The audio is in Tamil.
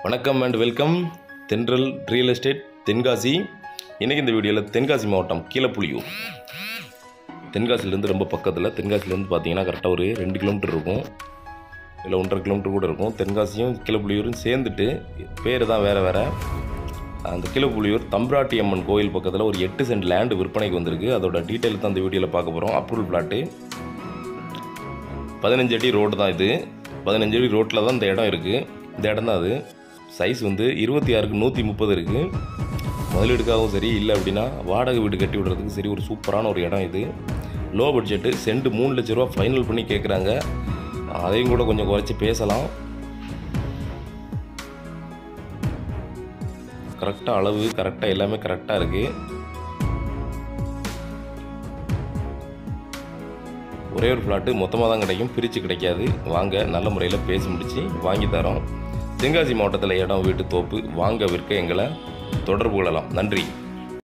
வணக்கம் and welcome Thendral real estate Tenkasi இன்றைக்கி இந்த வீடியோவில் தென்காசி மாவட்டம் கீழப்புலியூர் தென்காசிலேருந்து ரொம்ப பக்கத்தில் தென்காசிலேருந்து பார்த்தீங்கன்னா கரெக்டாக ஒரு ரெண்டு கிலோமீட்டர் இருக்கும் இல்லை ஒன்றரை கிலோமீட்டர் கூட இருக்கும் தென்காசியும் கீழப்புலியூரும் சேர்ந்துட்டு பேர் தான் வேறு வேறு அந்த கீழப்புலியூர் தம்பிராட்டி அம்மன் கோயில் பக்கத்தில் ஒரு எட்டு சென்ட் லேண்டு விற்பனைக்கு வந்திருக்கு அதோட டீட்டெயில் தான் இந்த வீடியோவில் பார்க்க போகிறோம் அப்ரூவல் பிளாட்டு பதினஞ்சு அடி ரோடு தான் இது பதினஞ்சு அடி ரோட்டில் தான் இந்த இடம் இருக்குது இந்த இடம் தான் அது சைஸ் வந்து இருபத்தி ஆறுக்கு நூற்றி முப்பது இருக்குது முதலீடுக்காகவும் சரி இல்லை அப்படின்னா வாடகை வீடு கட்டி விடுறதுக்கு சரி ஒரு சூப்பரான ஒரு இடம் இது லோ பட்ஜெட்டு சென்ட் மூணு லட்ச ரூபா ஃபைனல் பண்ணி கேட்குறாங்க அதையும் கூட கொஞ்சம் குறைச்சி பேசலாம் கரெக்டாக அளவு கரெக்டாக எல்லாமே கரெக்டாக இருக்குது ஒரே ஒரு ஃப்ளாட்டு மொத்தமாக தான் கிடைக்கும் பிரித்து கிடைக்காது வாங்க நல்ல முறையில் பேசி முடித்து வாங்கி தரோம் தென்காசி மாவட்டத்தில் இடம் வீட்டு தோப்பு வாங்க விற்க எங்களை தொடர்பு கொள்ளலாம் நன்றி